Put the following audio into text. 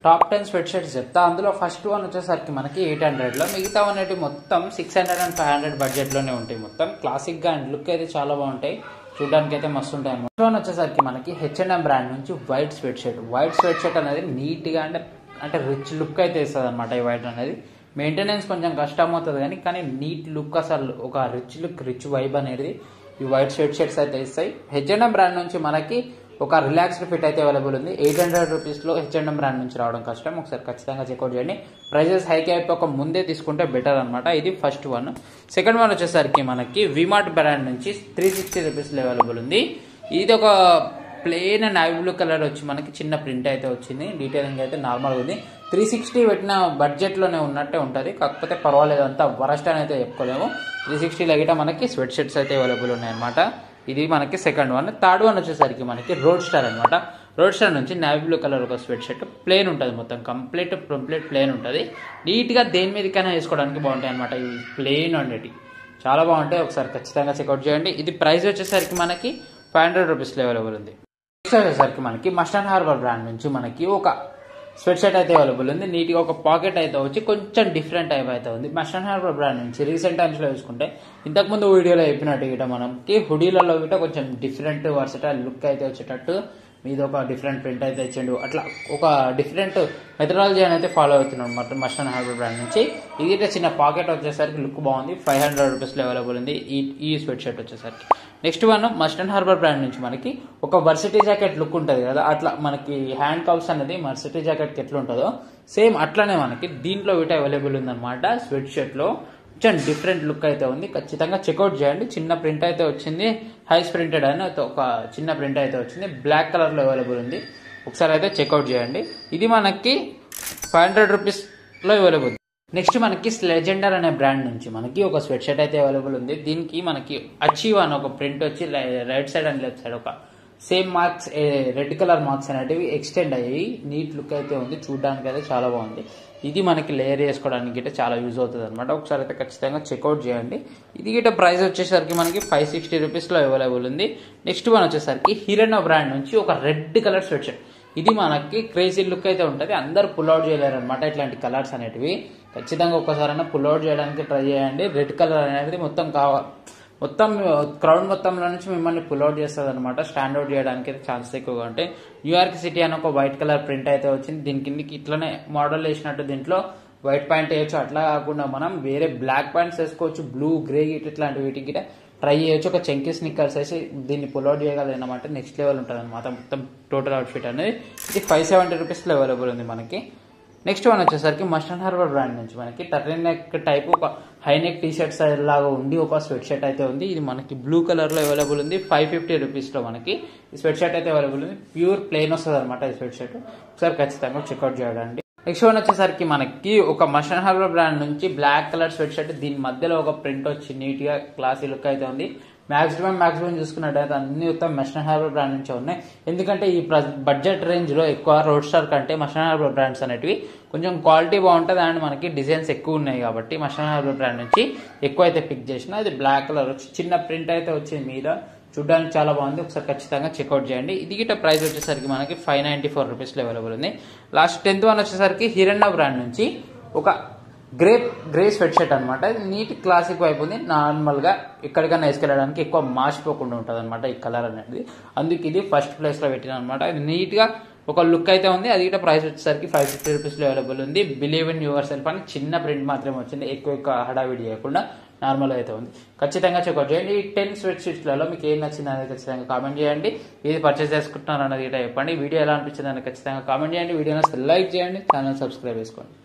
top ten sweat shirts చెప్తా అందులో first one వచ్చేసరికి మనకి ఎయిట్ హండ్రెడ్లో మిగతా అనేవి మొత్తం six hundred and five hundred బడ్జెట్లోనే ఉంటాయి మొత్తం క్లాసిక్గా అండ్ లుక్ అయితే చాలా బాగుంటాయి చూడడానికి అయితే మస్తు ఉంటాయి అన్నమాట ఫస్ట్ వన్ వచ్చేసరికి మనకి హెచ్ఎన్ఎం బ్రాండ్ నుంచి white sweatshirt white sweatshirt అనేది నీట్గా అంటే అంటే రిచ్ లుక్ అయితే ఇస్తుంది అనమాట ఈ వైట్ అనేది మెయింటెనెన్స్ కొంచెం కష్టం అవుతుంది కానీ కానీ నీట్ లుక్ అసలు ఒక రిచ్ లుక్ రిచ్ వైబ్ అనేది ఈ వైట్ స్వెట్ షర్ట్స్ అయితే ఇస్తాయి హెచ్ఎన్ఎం బ్రాండ్ నుంచి మనకి ఒక రిలాక్స్డ్ ఫిట్ అయితే అవైలబుల్ ఉంది ఎయిట్ హండ్రెడ్ రూపీస్లో హెచ్ఎండ్ఎం బ్రాండ్ నుంచి రావడం కష్టం ఒకసారి ఖచ్చితంగా చెక్అవుట్ చేయండి ప్రైజెస్ హైక్ అయిపోక ముందే తీసుకుంటే బెటర్ అనమాట ఇది ఫస్ట్ వన్ సెకండ్ వన్ వచ్చేసరికి మనకి విమార్ట్ బ్రాండ్ నుంచి త్రీ సిక్స్టీ రూపీస్లో అవైలబుల్ ఉంది ఇది ఒక ప్లెయిన్ నావీ బ్లూ కలర్ వచ్చి మనకి చిన్న ప్రింట్ అయితే వచ్చింది డీటెయిలింగ్ అయితే నార్మల్గా ఉంది త్రీ సిక్స్టీ పెట్టిన బడ్జెట్లోనే ఉన్నట్టే ఉంటుంది కాకపోతే పర్వాలేదు అంతా వరస్ట్ అని అయితే చెప్పుకోలేము త్రీ సిక్స్టీలో గిట మనకి స్వెట్ షర్ట్స్ అయితే అవైలబుల్ ఉన్నాయన్నమాట ఇది మనకి సెకండ్ వన్ థర్డ్ వన్ వచ్చేసరికి మనకి రోడ్ స్టార్ అనమాట రోడ్ స్టార్ నుంచి నావీ బ్లూ కలర్ ఒక స్వెట్ షర్ట్ ప్లేన్ ఉంటుంది మొత్తం కంప్లీట్ కంప్లీట్ ప్లేన్ ఉంటుంది నీట్గా దేని మీదకైనా వేసుకోవడానికి బాగుంటాయి అనమాట ఇవి ప్లేన్ ఉండేటి చాలా బాగుంటాయి ఒకసారి ఖచ్చితంగా చెక్అవుట్ చేయండి ఇది ప్రైస్ వచ్చేసరికి మనకి ఫైవ్ హండ్రెడ్ రూపీస్లో అవైలబుల్ ఉంది నెక్స్ట్ వచ్చేసరికి మనకి మస్టర్న్ హార్బర్ బ్రాండ్ నుంచి మనకి ఒక స్వెట్ షర్ట్ అయితే అవైలబుల్ ఉంది నీట్గా ఒక పాకెట్ అయితే వచ్చి కొంచెం డిఫరెంట్ టైప్ అయితే ఉంది మస్టర్న్ హార్బర్ బ్రాండ్ నుంచి రీసెంట్ టైమ్స్లో చూసుకుంటే ఇంతకుముందు వీడియోలో చెప్పినట్టు గిట మనకి హుడీలలో గిట కొంచెం డిఫరెంట్ వర్సటైల్ లుక్ అయితే వచ్చేటట్టు మీద ఒక డిఫరెంట్ ప్రింట్ అయితే ఇచ్చిండు అట్లా ఒక డిఫరెంట్ మెథడాలజీ అని అయితే ఫాలో అవుతున్నాం అనమాట మస్టర్న్ హార్బర్ బ్రాండ్ నుంచి ఇది అయితే చిన్న పాకెట్ వచ్చేసరికి లుక్ బాగుంది ఫైవ్ హండ్రెడ్ రూపీస్లో అవైలబుల్ ఉంది ఈ ఈ స్వెట్ షర్ట్ వచ్చేసరికి next one Mast and Harbour brand నుంచి మనకి ఒక వర్సిటీ జాకెట్ లుక్ ఉంటుంది కదా అట్లా మనకి హ్యాండ్ కవ్స్ అనేది మర్సిటీ జాకెట్కి ఎట్లా ఉంటుందో సేమ్ అట్లానే మనకి దీంట్లో వీట అవైలబుల్ ఉందన్నమాట స్వెట్ షర్ట్లో కొంచెం డిఫరెంట్ లుక్ అయితే ఉంది ఖచ్చితంగా చెక్అవుట్ చేయండి చిన్న ప్రింట్ అయితే వచ్చింది హైస్ ప్రింటెడ్ అని ఒక చిన్న ప్రింట్ అయితే వచ్చింది బ్లాక్ కలర్లో అవైలబుల్ ఉంది ఒకసారి అయితే చెక్అవుట్ చేయండి ఇది మనకి ఫైవ్ హండ్రెడ్ రూపీస్లో అవైలబుల్ నెక్స్ట్ మనకి స్లెజెండర్ అనే బ్రాండ్ నుంచి మనకి ఒక స్వెట్ షర్ట్ అయితే అవైలబుల్ ఉంది దీనికి మనకి అచీవ్ అని ఒక ప్రింట్ వచ్చి right side and left side ఒక same marks red colour marks అనేటివి ఎక్స్టెండ్ అయ్యాయి నీట్ లుక్ అయితే ఉంది చూడడానికి అయితే చాలా బాగుంది ఇది మనకి లేయర్ చేసుకోవడానికి గిట్ట చాలా యూజ్ అవుతుంది అనమాట ఒకసారి అయితే ఖచ్చితంగా చెక్అవుట్ చేయండి ఇది గిట్ట ప్రైస్ వచ్చేసరికి మనకి ఫైవ్ సిక్స్టీ రూపీస్లో అవైలబుల్ ఉంది నెక్స్ట్ వన్ వచ్చేసరికి హిరణో బ్రాండ్ నుంచి ఒక రెడ్ కలర్ స్వెట్ షర్ట్ ఇది మనకి క్రేజీ లుక్ అయితే ఉంటుంది అందరు పుల్ అవుట్ చేయలేరు అనమాట ఇట్లాంటి కలర్స్ అనేటివి ఖచ్చితంగా ఒక్కసారైనా పుల్ అవుట్ చేయడానికి ట్రై చేయండి రెడ్ కలర్ అనేది మొత్తం కావాలి మొత్తం క్రౌడ్ మొత్తంలో నుంచి మిమ్మల్ని పుల్ అవుట్ చేస్తుంది అనమాట స్టాండ్ అవుట్ చేయడానికి అయితే ఛాన్స్ ఎక్కువగా ఉంటాయి న్యూయార్క్ సిటీ అని ఒక వైట్ కలర్ ప్రింట్ అయితే వచ్చింది దీని కిందకి ఇట్లనే మోడల్ వేసినట్టు దీంట్లో వైట్ ప్యాంట్ వేయచ్చు అట్లా కాకుండా మనం వేరే బ్లాక్ ప్యాంట్స్ వేసుకోవచ్చు బ్లూ గ్రే గిట్ ఇట్లాంటి వీటికి గిట్ట ట్రై చేయొచ్చు ఒక చెంకి స్నిక్కర్స్ వేసి దీన్ని పుల్ అవుట్ చేయగలనమాట నెక్స్ట్ లెవెల్ ఉంటుంది అనమాట మొత్తం టోటల్ అవుట్ఫిట్ అనేది ఇది ఫైవ్ సెవెంటీ రూపీస్లో అవైలబుల్ ఉంది మనకి నెక్స్ట్ వన్ వచ్చేసరికి మస్టర్న్ హార్బర్ బ్రాండ్ నుంచి మనకి టర్రెన్ నెక్ టైప్ ఒక హై నెక్ టీ షర్ట్స్ లాగా ఉండి ఒక స్వెట్ షర్ట్ అయితే ఉంది ఇది మనకి బ్లూ కలర్ లో అవైలబుల్ ఉంది ఫైవ్ ఫిఫ్టీ రూపీస్ లో మనకి ఈ స్వెట్ షర్ట్ అయితే అవైలబుల్ ఉంది ప్యూర్ ప్లెయిన్ వస్తుంది అనమాట ఈ స్వెట్ షర్ట్ ఒకసారి ఖచ్చితంగా చెక్అవుట్ చేయండి నెక్స్ట్ వన్ వచ్చేసరికి మనకి ఒక మస్టర్న్ హార్బర్ బ్రాండ్ నుంచి బ్లాక్ కలర్ స్వెట్ షర్ట్ దీని మధ్యలో ఒక ప్రింట్ వచ్చి నీట్ గా క్లాసీ లుక్ అయితే ఉంది మాక్సిమం మాక్సిమం చూసుకున్నట్టయితే అన్ని మొత్తం మస్టర్న్ హార్బర్ బ్రాండ్ నుంచే ఉన్నాయి ఎందుకంటే ఈ బడ్జెట్ రేంజ్ లో ఎక్కువ రోడ్ స్టార్ కంటే మస్టర్న్ హార్బర్ బ్రాండ్స్ అనేటివి కొంచెం క్వాలిటీ బాగుంటుంది అండ్ మనకి డిజైన్స్ ఎక్కువ ఉన్నాయి కాబట్టి మస్టర్న్ హార్బర్ బ్రాండ్ నుంచి ఎక్కువ అయితే పిక్ చేసిన ఇది బ్లాక్ కలర్ వచ్చి చిన్న ప్రింట్ అయితే వచ్చింది మీద చూడడానికి చాలా బాగుంది ఒకసారి ఖచ్చితంగా చెక్అవుట్ చేయండి ఇది గిట్ట ప్రైస్ వచ్చేసరికి మనకి ఫైవ్ నైంటీ ఫోర్ రూపీస్లో అవైలబుల్ ఉంది లాస్ట్ టెన్త్ వన్ వచ్చేసరికి హిరణ్య బ్రాండ్ నుంచి ఒక గ్రే గ్రే స్వెట్ షర్ట్ అనమాట నీట్ క్లాసిక్ వైపు ఉంది నార్మల్గా ఎక్కడికైనా వేసుకెళ్ళడానికి ఎక్కువ మార్చిపోకుండా ఉంటుంది అనమాట ఈ కలర్ అనేది అందుకే ఇది ఫస్ట్ ప్లేస్లో పెట్టిన అనమాట ఇది నీట్గా ఒక లుక్ అయితే ఉంది అది కూడా ప్రైస్ వచ్చేసరికి ఫైవ్ ఫిఫ్టీ రూపీస్లో అవైలబుల్ ఉంది believe in your yourself చిన్న ప్రింట్ మాత్రమే వచ్చింది ఎక్కువ ఎక్కువ హడావిడి చేయకుండా నార్మల్ అయితే ఉంది ఖచ్చితంగా చెక్అవుట్ చేయండి ఈ టెన్ స్వెట్ షీట్స్లలో మీకు ఏం నచ్చింది అనేది ఖచ్చితంగా కామెంట్ చేయండి ఇది పర్చేస్ చేసుకుంటున్నారు అన్నది కూడా చెప్పండి వీడియో ఎలా అనిపించింది అని ఖచ్చితంగా కామెంట్ చేయండి వీడియో లైక్ చేయండి ఛానల్ సబ్స్క్రైబ్ చేసుకోండి